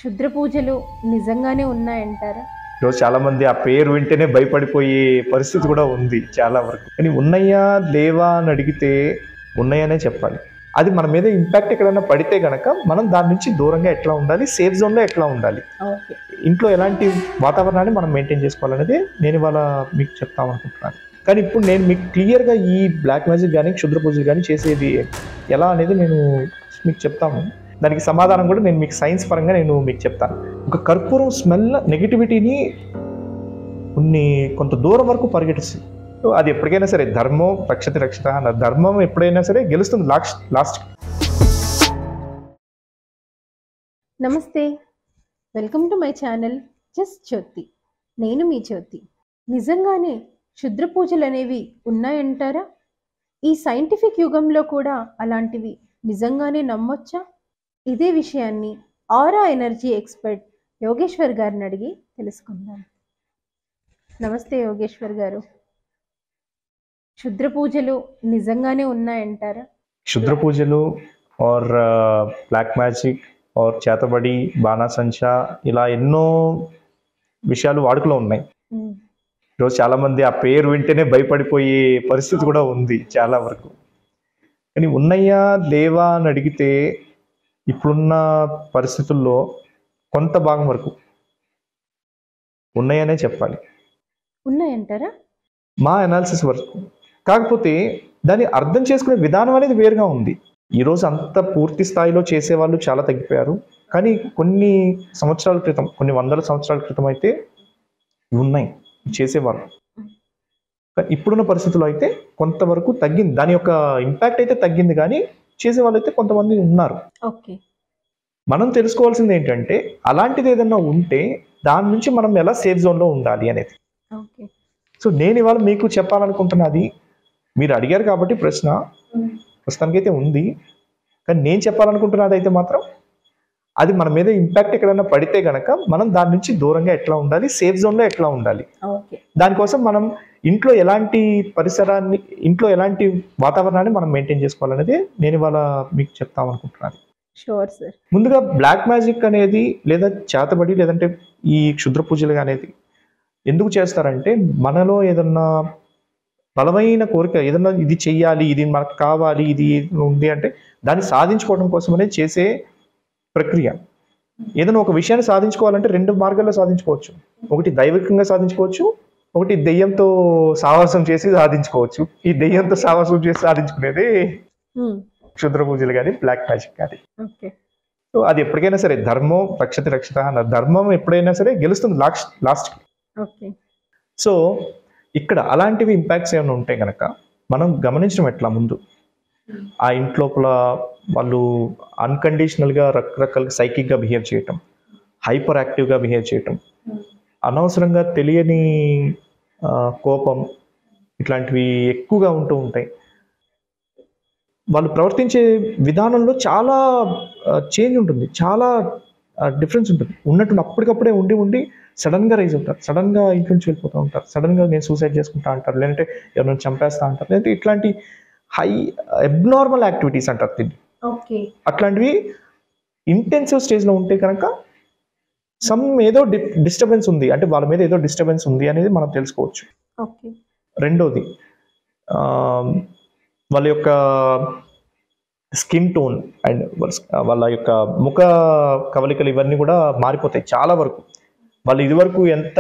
క్షుద్ర పూజలు నిజంగానే ఉన్నాయంటారా ఈరోజు చాలా మంది ఆ పేరు వింటేనే భయపడిపోయే పరిస్థితి కూడా ఉంది చాలా వరకు కానీ ఉన్నాయా లేవా అని అడిగితే ఉన్నాయనే చెప్పాలి అది మన మీద ఇంపాక్ట్ ఎక్కడైనా పడితే గనక మనం దాని నుంచి దూరంగా ఎట్లా ఉండాలి సేఫ్ జోన్లో ఎట్లా ఉండాలి ఓకే ఇంట్లో ఎలాంటి వాతావరణాన్ని మనం మెయింటైన్ చేసుకోవాలనేది నేను ఇవాళ మీకు చెప్తాం అనుకుంటున్నాను కానీ ఇప్పుడు నేను మీకు క్లియర్గా ఈ బ్లాక్ మ్యాజిక్ కానీ క్షుద్ర పూజలు కానీ చేసేది ఎలా అనేది నేను మీకు చెప్తాను దానికి సమాధానం కూడా నేను మీకు సైన్స్ పరంగా నేను మీకు చెప్తాను ఒక కర్పూరం స్మెల్ నెగిటివిటీని కొన్ని కొంత దూరం వరకు పరిగెట్టిస్తుంది సో అది ఎప్పటికైనా సరే ధర్మం రక్షతి రక్షిత అన్న ధర్మం ఎప్పుడైనా సరే గెలుస్తుంది last last namaste welcome to my channel just Jyothi నేను మీ జ్యోతి నిజంగానే క్షుద్ర పూజలు అనేవి ఉన్నాయంటారా ఈ సైంటిఫిక్ యుగంలో కూడా అలాంటివి నిజంగానే నమ్మొచ్చా ఇదే విషయాన్ని ఆరా ఎనర్జీ ఎక్స్పర్ట్ యోగేశ్వర్ గారిని అడిగి తెలుసుకుందాం నమస్తే యోగేశ్వర్ గారు క్షుద్ర పూజలు నిజంగానే ఉన్నాయంటారా క్షుద్ర పూజలు ఆర్ బ్లాక్ మ్యాజిక్ ఆర్ చేతబడి బాణాసంచా ఇలా ఎన్నో విషయాలు వాడుకలో ఉన్నాయి ఉమ్, ఈరోజు చాలా మంది ఆ పేరు వింటేనే భయపడిపోయే పరిస్థితి కూడా ఉంది చాలా వరకు కానీ ఉన్నాయా లేవా అని అడిగితే ఇప్పుడున్న పరిస్థితుల్లో కొంత భాగం వరకు ఉన్నాయనే చెప్పాలి ఉన్నాయంటారా మా అనాలిసిస్ వరకు కాకపోతే దాన్ని అర్థం చేసుకునే విధానం అనేది వేరుగా ఉంది ఈరోజు అంత పూర్తి స్థాయిలో చేసేవాళ్ళు చాలా తగ్గిపోయారు కానీ కొన్ని సంవత్సరాల క్రితం కొన్ని వందల సంవత్సరాల క్రితం అయితే ఇవి ఉన్నాయి చేసేవాళ్ళు కానీ ఇప్పుడున్న పరిస్థితుల్లో అయితే కొంతవరకు తగ్గింది దాని యొక్క ఇంపాక్ట్ అయితే తగ్గింది కానీ చేసేవాళ్ళు అయితే కొంతమంది ఉన్నారు ఓకే మనం తెలుసుకోవాల్సింది ఏంటంటే అలాంటిది ఏదైనా ఉంటే దాని నుంచి మనం ఎలా సేఫ్ జోన్లో ఉండాలి అనేది ఓకే సో నేను ఇవాళ మీకు చెప్పాలనుకుంటున్నది మీరు అడిగారు కాబట్టి ప్రశ్న ప్రస్తుతానికైతే ఉంది కానీ నేను చెప్పాలనుకుంటున్నది అయితే మాత్రం అది మన మీద ఇంపాక్ట్ ఎక్కడైనా పడితే గనక మనం దాని నుంచి దూరంగా ఎట్లా ఉండాలి సేఫ్ జోన్లో ఎట్లా ఉండాలి ఓకే దానికోసం మనం ఇంట్లో ఎలాంటి పరిసరాన్ని ఇంట్లో ఎలాంటి వాతావరణాన్ని మనం మెయింటైన్ చేసుకోవాలనేది నేను ఇవాళ మీకు చెప్తాం అనుకుంటున్నాను షూర్ సార్ ముందుగా బ్లాక్ మ్యాజిక్ అనేది లేదా చేతబడి లేదంటే ఈ క్షుద్ర పూజలు అనేది ఎందుకు చేస్తారంటే మనలో ఏదన్నా బలమైన కోరిక ఏదన్నా ఇది చెయ్యాలి ఇది మనకు కావాలి ఇది ఉంది అంటే దాన్ని సాధించుకోవడం కోసమనే చేసే ప్రక్రియ ఏదైనా ఒక విషయాన్ని సాధించుకోవాలంటే రెండు మార్గాల్లో సాధించుకోవచ్చు ఒకటి దైవికంగా సాధించుకోవచ్చు ఒకటి దెయ్యంతో సావాసం చేసి సాధించుకోవచ్చు ఈ దెయ్యంతో సావాసం చేసి సాధించుకునేది క్షుద్ర పూజలు కానీ బ్లాక్ మ్యాజిక్ కానీ ఓకే సో అది ఎప్పటికైనా సరే ధర్మం రక్షతి రక్షిత అన్న ధర్మం ఎప్పుడైనా సరే గెలుస్తుంది లాస్ట్ లాస్ట్ ఓకే సో ఇక్కడ అలాంటివి ఇంపాక్ట్స్ ఏమైనా ఉంటే కనుక మనం గమనించడం ఎట్లా ముందు ఆ ఇంట్లోపల వాళ్ళు అన్కండిషనల్గా రకరకాలుగా సైకిక్గా బిహేవ్ చేయటం హైపర్ యాక్టివ్గా బిహేవ్ చేయటం అనవసరంగా తెలియని ఆ, కోపం ఇట్లాంటివి ఎక్కువగా ఉంటూ ఉంటాయి వాళ్ళు ప్రవర్తించే విధానంలో చాలా చేంజ్ ఉంటుంది చాలా డిఫరెన్స్ ఉంటుంది ఉన్నట్టు అప్పటికప్పుడే ఉండి ఉండి సడన్గా రైజ్ అవుతారు సడన్గా ఇంట్లో నుంచి వెళ్ళిపోతూ ఉంటారు సడన్గా నేను సూసైడ్ చేసుకుంటా అంటారు లేదంటే ఎవరైనా చంపేస్తా అంటారు లేదంటే ఇట్లాంటి హై అబ్నార్మల్ యాక్టివిటీస్ అంటారు దీన్ని ఓకే అట్లాంటివి ఇంటెన్సివ్ స్టేజ్లో ఉంటే కనుక సమ్ ఏదో డి డిస్టర్బెన్స్ ఉంది అంటే వాళ్ళ మీద ఏదో డిస్టర్బెన్స్ ఉంది అనేది మనం తెలుసుకోవచ్చు ఓకే రెండోది ఆ, వాళ్ళ యొక్క స్కిన్ టోన్ అండ్ వాళ్ళ యొక్క ముఖ కవలికలు ఇవన్నీ కూడా మారిపోతాయి చాలా వరకు వాళ్ళు ఇదివరకు ఎంత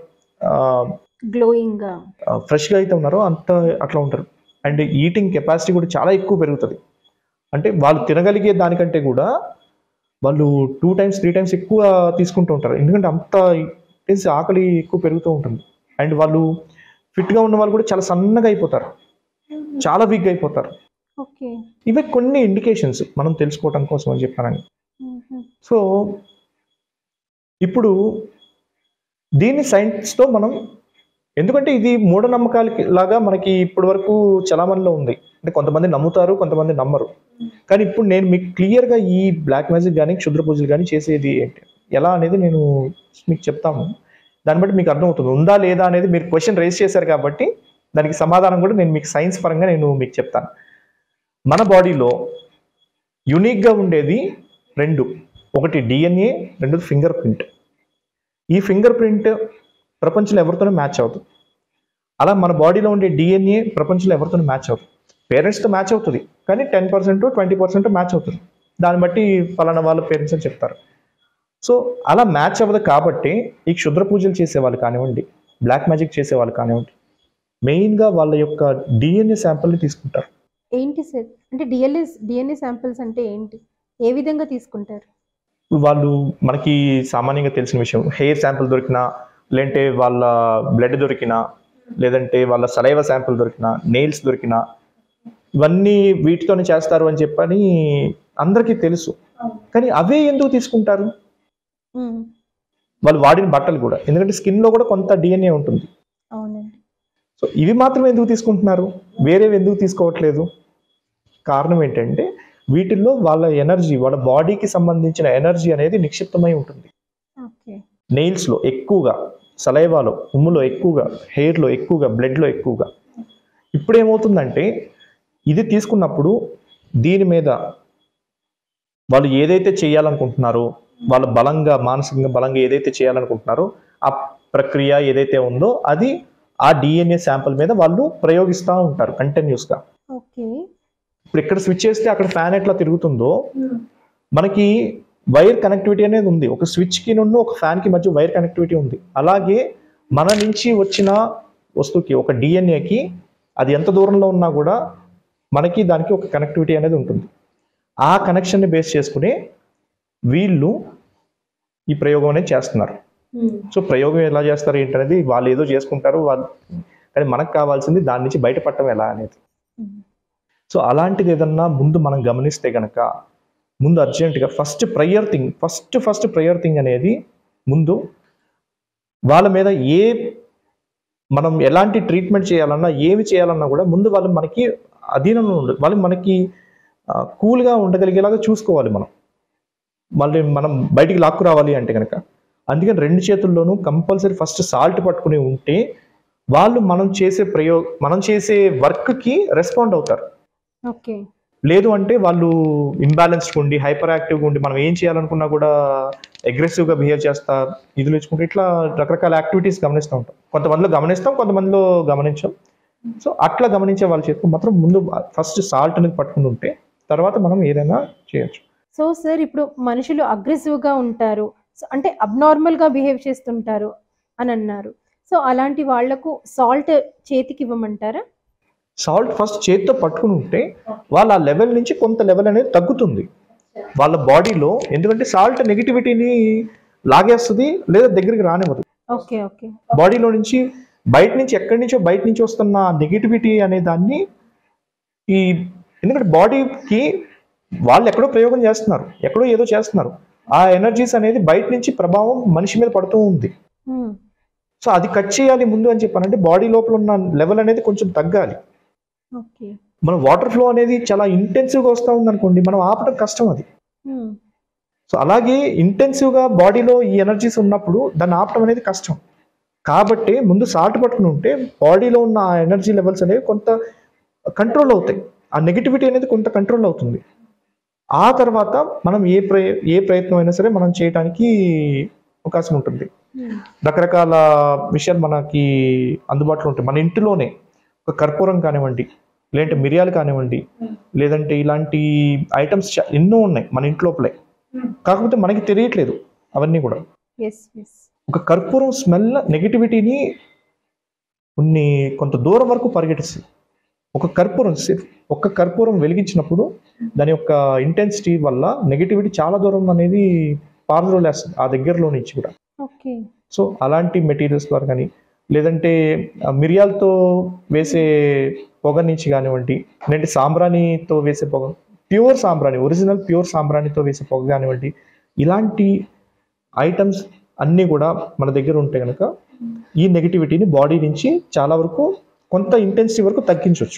గ్లోయింగ్ గా ఫ్రెష్గా అయితే ఉన్నారో అంత అట్లా ఉంటారు అండ్ ఈటింగ్ కెపాసిటీ కూడా చాలా ఎక్కువ పెరుగుతుంది అంటే వాళ్ళు తినగలిగే దానికంటే కూడా వాళ్ళు టూ టైమ్స్ త్రీ టైమ్స్ ఎక్కువ తీసుకుంటూ ఉంటారు ఎందుకంటే అంత intense ఆకలి ఎక్కువ పెరుగుతూ ఉంటుంది అండ్ వాళ్ళు ఫిట్గా ఉన్న వాళ్ళు కూడా చాలా సన్నగా అయిపోతారు చాలా వీక్గా అయిపోతారు ఓకే ఇవే కొన్ని ఇండికేషన్స్ మనం తెలుసుకోవడం కోసం అని చెప్పానని సో ఇప్పుడు దీన్ని సైన్స్తో మనం ఎందుకంటే ఇది మూఢనమ్మకాలకి లాగా మనకి ఇప్పటి వరకు చలామణిలో ఉంది అంటే కొంతమంది నమ్ముతారు కొంతమంది నమ్మరు కానీ ఇప్పుడు నేను మీకు క్లియర్గా ఈ బ్లాక్ మ్యాజిక్ కానీ క్షుద్ర పూజలు కానీ చేసేది ఏంటి ఎలా అనేది నేను మీకు చెప్తాము దాన్ని బట్టి మీకు అర్థమవుతుంది ఉందా లేదా అనేది మీరు క్వశ్చన్ రేస్ చేశారు కాబట్టి దానికి సమాధానం కూడా నేను మీకు సైన్స్ పరంగా నేను మీకు చెప్తాను మన బాడీలో యునిక్గా ఉండేది రెండు ఒకటి డిఎన్ఏ రెండోది ఫింగర్ ప్రింట్ ఈ ఫింగర్ ప్రింట్ ప్రపంచంలో ఎవరితోనూ మ్యాచ్ అవుతుంది అలా మన బాడీలో ఉండే డిఎన్ఏ ప్రపంచంలో ఎవరితోనూ మ్యాచ్ అవుతుంది పేరెంట్స్తో మ్యాచ్ అవుతుంది కానీ ten percent twenty percent match అవుతుంది దాన్ని బట్టి ఫలానా వాళ్ళ పేరెంట్స్ అని చెప్తారు సో అలా మ్యాచ్ అవ్వదు కాబట్టి ఈ క్షుద్ర పూజలు చేసేవాళ్ళు కానివ్వండి బ్లాక్ మ్యాజిక్ చేసేవాళ్ళు కానివ్వండి మెయిన్గా వాళ్ళ యొక్క డిఎన్ఏ శాంపుల్ని తీసుకుంటారు ఏంటి సార్ అంటే డిఎల్ఎస్ డిఎన్ఏ శాంపిల్స్ అంటే ఏంటి ఏ విధంగా తీసుకుంటారు వాళ్ళు మనకి సామాన్యంగా తెలిసిన విషయం హెయిర్ శాంపుల్ దొరికినా లేదంటే వాళ్ళ బ్లడ్ దొరికినా లేదంటే వాళ్ళ సలైవ శాంపుల్ దొరికినా నెయిల్స్ దొరికినా ఇవన్నీ వీటితోనే చేస్తారు అని చెప్పని అందరికీ తెలుసు కానీ అవే ఎందుకు తీసుకుంటారు ఉమ్, వాళ్ళు వాడిన బట్టలు కూడా ఎందుకంటే స్కిన్లో కూడా కొంత డిఎన్ఏ ఉంటుంది అవునండి సో ఇవి మాత్రం ఎందుకు తీసుకుంటున్నారు వేరేవి ఎందుకు తీసుకోవట్లేదు కారణం ఏంటంటే వీటిల్లో వాళ్ళ ఎనర్జీ వాళ్ళ బాడీకి సంబంధించిన ఎనర్జీ అనేది నిక్షిప్తమై ఉంటుంది ఓకే నెయిల్స్లో ఎక్కువగా సలైవాలో ఉమ్ములో ఎక్కువగా హెయిర్లో ఎక్కువగా బ్లడ్లో ఎక్కువగా ఇప్పుడు ఏమవుతుందంటే ఇది తీసుకున్నప్పుడు దీని మీద వాళ్ళు ఏదైతే చేయాలనుకుంటున్నారో వాళ్ళు బలంగా మానసికంగా బలంగా ఏదైతే చేయాలనుకుంటున్నారో ఆ ప్రక్రియ ఏదైతే ఉందో అది ఆ డిఎన్ఏ శాంపుల్ మీద వాళ్ళు ప్రయోగిస్తూ ఉంటారు కంటిన్యూస్గా ఓకే ఇప్పుడు ఇక్కడ స్విచ్ చేస్తే అక్కడ ఫ్యాన్ ఎట్లా తిరుగుతుందో మనకి వైర్ కనెక్టివిటీ అనేది ఉంది ఒక స్విచ్కి నుండి ఒక ఫ్యాన్కి మధ్య వైర్ కనెక్టివిటీ ఉంది అలాగే మన నుంచి వచ్చిన వస్తువుకి ఒక డిఎన్ఏకి అది ఎంత దూరంలో ఉన్నా కూడా మనకి దానికి ఒక కనెక్టివిటీ అనేది ఉంటుంది ఆ కనెక్షన్ని బేస్ చేసుకుని వీళ్ళు ఈ ప్రయోగం అనేది చేస్తున్నారు సో ప్రయోగం ఎలా చేస్తారు ఏంటనేది వాళ్ళు ఏదో చేసుకుంటారు వాళ్ళు కానీ మనకు కావాల్సింది దాని నుంచి బయటపడటం ఎలా అనేది సో అలాంటిది ఏదన్నా ముందు మనం గమనిస్తే గనక ముందు అర్జెంటుగా first prior thing first first prior thing అనేది ముందు వాళ్ళ మీద ఏ మనం ఎలాంటి ట్రీట్మెంట్ చేయాలన్నా ఏమి చేయాలన్నా కూడా ముందు వాళ్ళు మనకి అధీనంలో ఉండదు వాళ్ళు మనకి కూల్గా ఉండగలిగేలాగా చూసుకోవాలి మనం మళ్ళీ మనం బయటికి లాక్కు రావాలి అంటే కనుక అందుకని రెండు చేతుల్లోనూ కంపల్సరీ ఫస్ట్ సాల్ట్ పట్టుకుని ఉంటే వాళ్ళు మనం చేసే ప్రయోగ మనం చేసే వర్క్కి రెస్పాండ్ అవుతారు ఓకే లేదు అంటే వాళ్ళు ఇంబ్యాలెన్స్డ్ ఉండి హైపర్ యాక్టివ్గా ఉండి మనం ఏం చేయాలనుకున్నా కూడా అగ్రెసివ్గా బిహేవ్ చేస్తా ఇదిలో ఇచ్చుకుంటే ఇట్లా రకరకాల యాక్టివిటీస్ గమనిస్తూ ఉంటాం కొంతమందిలో గమనిస్తాం కొంతమందిలో గమనించాం సో అట్లా గమనించే వాళ్ళ చేతికి మాత్రం ముందు ఫస్ట్ సాల్ట్ అనేది పట్టుకుని ఉంటే తర్వాత మనం ఏదైనా చేయొచ్చు సో సార్ ఇప్పుడు మనుషులు అగ్రెసివ్గా ఉంటారు సో అంటే అబ్నార్మల్గా బిహేవ్ చేస్తుంటారు అని అన్నారు సో అలాంటి వాళ్లకు సాల్ట్ చేతికి ఇవ్వమంటారా సాల్ట్ ఫస్ట్ చేతితో పట్టుకుని ఉంటే వాళ్ళ ఆ లెవెల్ నుంచి కొంత లెవెల్ అనేది తగ్గుతుంది వాళ్ళ బాడీలో ఎందుకంటే సాల్ట్ నెగిటివిటీని లాగేస్తుంది లేదా దగ్గరికి రానివ్వదు ఓకే ఓకే బాడీలో నుంచి బయట నుంచి ఎక్కడి నుంచో బయట నుంచి వస్తున్న నెగిటివిటీ అనే దాన్ని ఈ ఎందుకంటే బాడీకి వాళ్ళు ఎక్కడో ప్రయోగం చేస్తున్నారు ఎక్కడో ఏదో చేస్తున్నారు ఆ ఎనర్జీస్ అనేది బయట నుంచి ప్రభావం మనిషి మీద పడుతూ ఉంది ఉమ్, సో అది కట్ చేయాలి ముందు అని చెప్పానంటే బాడీ లోపల ఉన్న లెవెల్ అనేది కొంచెం తగ్గాలి ఓకే మన వాటర్ ఫ్లో అనేది చాలా ఇంటెన్సివ్గా వస్తూ ఉంది అనుకోండి మనం ఆపడం కష్టం అది ఉమ్, సో అలాగే ఇంటెన్సివ్గా బాడీలో ఈ ఎనర్జీస్ ఉన్నప్పుడు దాన్ని ఆపడం అనేది కష్టం కాబట్టి ముందు సాల్ట్ పట్టుకుని ఉంటే బాడీలో ఉన్న ఆ ఎనర్జీ లెవెల్స్ అనేవి కొంత కంట్రోల్ అవుతాయి ఆ నెగిటివిటీ అనేది కొంత కంట్రోల్ అవుతుంది ఆ తర్వాత మనం ఏ ప్రయ ఏ ప్రయత్నం అయినా సరే మనం చేయడానికి అవకాశం ఉంటుంది ఉమ్, రకరకాల విషయాలు మనకి అందుబాటులో ఉంటాయి మన ఇంటిలోనే ఒక కర్పూరం కానివ్వండి లేదంటే మిరియాలు కానివ్వండి లేదంటే ఇలాంటి ఐటమ్స్ ఎన్నో ఉన్నాయి మన ఇంట్లోపలే కాకపోతే మనకి తెలియట్లేదు అవన్నీ కూడా ఎస్ ఎస్ ఒక కర్పూరం స్మెల్ నెగిటివిటీని కొన్ని కొంత దూరం వరకు పరిగెట్టిస్తుంది ఒక కర్పూరం సిర్ఫ్ ఒక కర్పూరం వెలిగించినప్పుడు దాని యొక్క ఇంటెన్సిటీ వల్ల నెగిటివిటీ చాలా దూరం అనేది పారదోలేస్తుంది ఆ దగ్గరలో నుంచి కూడా ఓకే సో అలాంటి మెటీరియల్స్ ద్వారా కానీ లేదంటే ఆ మిరియాలతో వేసే పొగ నుంచి కానివ్వండి లేదంటే సాంబ్రాణితో వేసే పొగ ప్యూర్ సాంబ్రాణి ఒరిజినల్ ప్యూర్ సాంబ్రాణితో వేసే పొగ కానివ్వండి ఇలాంటి ఐటమ్స్ అన్నీ కూడా మన దగ్గర ఉంటే కనుక ఈ నెగిటివిటీని బాడీ నుంచి చాలా వరకు కొంత ఇంటెన్సిటీ వరకు తగ్గించవచ్చు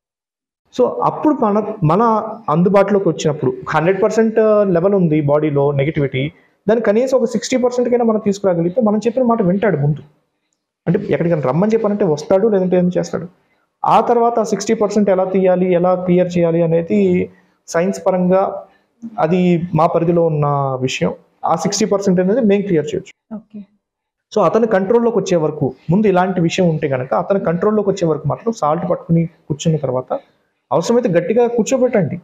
సో అప్పుడు మన మన అందుబాటులోకి వచ్చినప్పుడు హండ్రెడ్ పర్సెంట్ లెవెల్ ఉంది బాడీలో నెగిటివిటీ దాన్ని కనీసం ఒక సిక్స్టీ పర్సెంట్ కైనా మనం తీసుకురాగలిగితే మనం చెప్పిన మాట వింటాడు ముందు అంటే ఎక్కడికైనా రమ్మని చెప్పానంటే వస్తాడు లేదంటే ఏం చేస్తాడు ఆ తర్వాత సిక్స్టీ పర్సెంట్ ఎలా తీయాలి ఎలా క్లియర్ చేయాలి అనేది సైన్స్ పరంగా అది మా పరిధిలో ఉన్న విషయం ఆ సిక్స్టీ పర్సెంట్ అనేది మేము క్లియర్ చేయొచ్చు ఓకే సో అతని కంట్రోల్లోకి వచ్చే వరకు ముందు ఇలాంటి విషయం ఉంటే కనుక అతని కంట్రోల్లోకి వచ్చే వరకు మాత్రం సాల్ట్ పట్టుకుని కూర్చున్న తర్వాత అవసరమైతే గట్టిగా కూర్చోబెట్టండి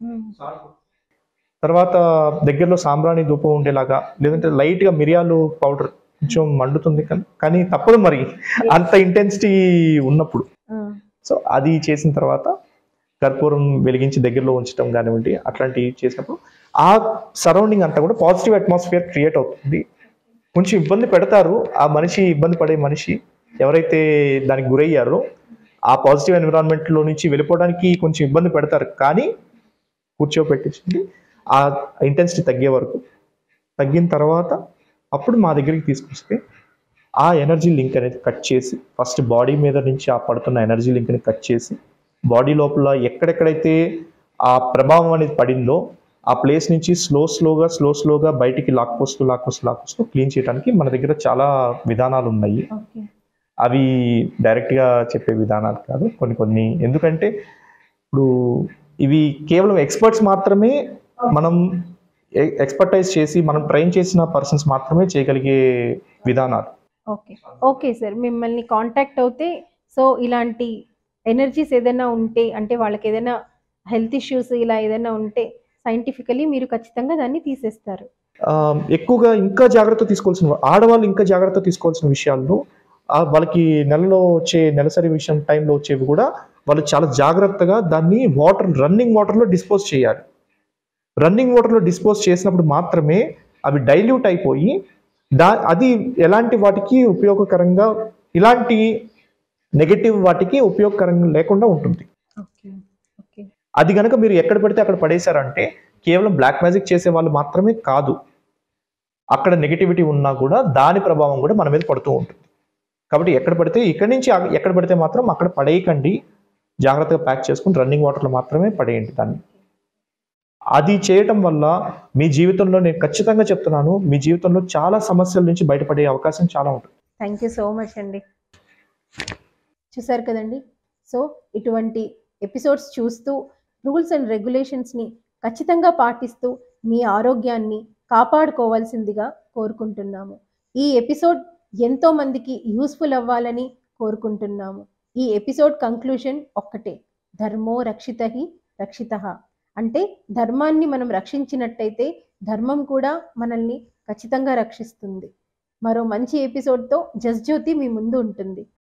తర్వాత దగ్గరలో సాంబ్రాణి ధూపం ఉండేలాగా లేదంటే లైట్గా మిరియాలు పౌడర్ కొంచెం మండుతుంది కానీ కానీ తప్పదు మరి అంత ఇంటెన్సిటీ ఉన్నప్పుడు సో అది చేసిన తర్వాత కర్పూరం వెలిగించి దగ్గరలో ఉంచడం కానివ్వండి అట్లాంటివి చేసినప్పుడు ఆ సరౌండింగ్ అంతా కూడా పాజిటివ్ అట్మాస్ఫియర్ క్రియేట్ అవుతుంది కొంచెం ఇబ్బంది పెడతారు ఆ మనిషి ఇబ్బంది పడే మనిషి ఎవరైతే దానికి గురయ్యారో ఆ పాజిటివ్ ఎన్విరాన్మెంట్లో నుంచి వెళ్ళిపోవడానికి కొంచెం ఇబ్బంది పెడతారు కానీ కూర్చోబెట్టించి ఆ ఇంటెన్సిటీ తగ్గే వరకు తగ్గిన తర్వాత అప్పుడు మా దగ్గరికి తీసుకొస్తే ఆ ఎనర్జీ లింక్ అనేది కట్ చేసి ఫస్ట్ బాడీ మీద నుంచి ఆ పడుతున్న ఎనర్జీ లింక్ని కట్ చేసి బాడీ లోపల ఎక్కడెక్కడైతే ఆ ప్రభావం అనేది పడిందో ఆ ప్లేస్ నుంచి స్లో స్లోగా స్లో స్లోగా బయటికి లాక్కొస్తూ లాక్కొస్తూ లాక్కొస్తూ క్లీన్ చేయడానికి మన దగ్గర చాలా విధానాలు ఉన్నాయి ఓకే అవి డైరెక్ట్గా చెప్పే విధానాలు కాదు కొన్ని కొన్ని ఎందుకంటే ఇప్పుడు ఇవి కేవలం ఎక్స్పర్ట్స్ మాత్రమే మనం ఎక్స్పర్టైజ్ చేసి మనం ట్రైన్ చేసిన పర్సన్స్ మాత్రమే చేయగలిగే విధానాలు ఓకే ఓకే సార్ మిమ్మల్ని కాంటాక్ట్ అవుతే సో ఇలాంటి ఎనర్జీస్ ఏదైనా ఉంటే అంటే వాళ్ళకి ఏదైనా హెల్త్ ఇష్యూస్ ఇలా ఏదైనా ఉంటే సైంటిఫికలీ మీరు ఖచ్చితంగా దాన్ని తీసేస్తారు ఆ, ఎక్కువగా ఇంకా జాగ్రత్త తీసుకోవాల్సిన ఆడవాళ్ళు ఇంకా జాగ్రత్త తీసుకోవాల్సిన విషయాల్లో ఆ, వాళ్ళకి నెలలో వచ్చే నెలసరి విషయం టైంలో వచ్చేవి కూడా వాళ్ళు చాలా జాగ్రత్తగా దాన్ని వాటర్ రన్నింగ్ వాటర్లో డిస్పోజ్ చేయాలి రన్నింగ్ వాటర్లో డిస్పోజ్ చేసినప్పుడు మాత్రమే అవి డైల్యూట్ అయిపోయి దా అది ఎలాంటి వాటికి ఉపయోగకరంగా ఇలాంటి నెగటివ్ వాటికి ఉపయోగకరంగా లేకుండా ఉంటుంది ఓకే ఓకే అది కనుక మీరు ఎక్కడ పడితే అక్కడ పడేశారంటే కేవలం బ్లాక్ మ్యాజిక్ చేసే వాళ్ళు మాత్రమే కాదు అక్కడ నెగిటివిటీ ఉన్నా కూడా దాని ప్రభావం కూడా మన మీద పడుతూ ఉంటుంది కాబట్టి ఎక్కడ పడితే ఇక్కడి నుంచి ఆ- ఎక్కడ పడితే మాత్రం అక్కడ పడేయకండి జాగ్రత్తగా ప్యాక్ చేసుకుని రన్నింగ్ వాటర్లో మాత్రమే పడేయండి దాన్ని అది చేయటం వల్ల మీ జీవితంలో నేను ఖచ్చితంగా చెప్తున్నాను మీ జీవితంలో చాలా సమస్యల నుంచి బయటపడే అవకాశం చాలా ఉంటుంది థ్యాంక్ యూ సో మచ్ అండి చూసారు కదండి సో ఇటువంటి ఎపిసోడ్స్ చూస్తూ రూల్స్ అండ్ రెగ్యులేషన్స్ని ఖచ్చితంగా పాటిస్తూ మీ ఆరోగ్యాన్ని కాపాడుకోవాల్సిందిగా కోరుకుంటున్నాము ఈ ఎపిసోడ్ ఎంతో మందికి యూస్ఫుల్ అవ్వాలని కోరుకుంటున్నాము ఈ ఎపిసోడ్ కంక్లూషన్ ఒక్కటే ధర్మో రక్షిత హి రక్షిత అంటే ధర్మాన్ని మనం రక్షించినట్టయితే ధర్మం కూడా మనల్ని ఖచ్చితంగా రక్షిస్తుంది మరో మంచి ఎపిసోడ్తో జస్జ్యోతి మీ ముందు ఉంటుంది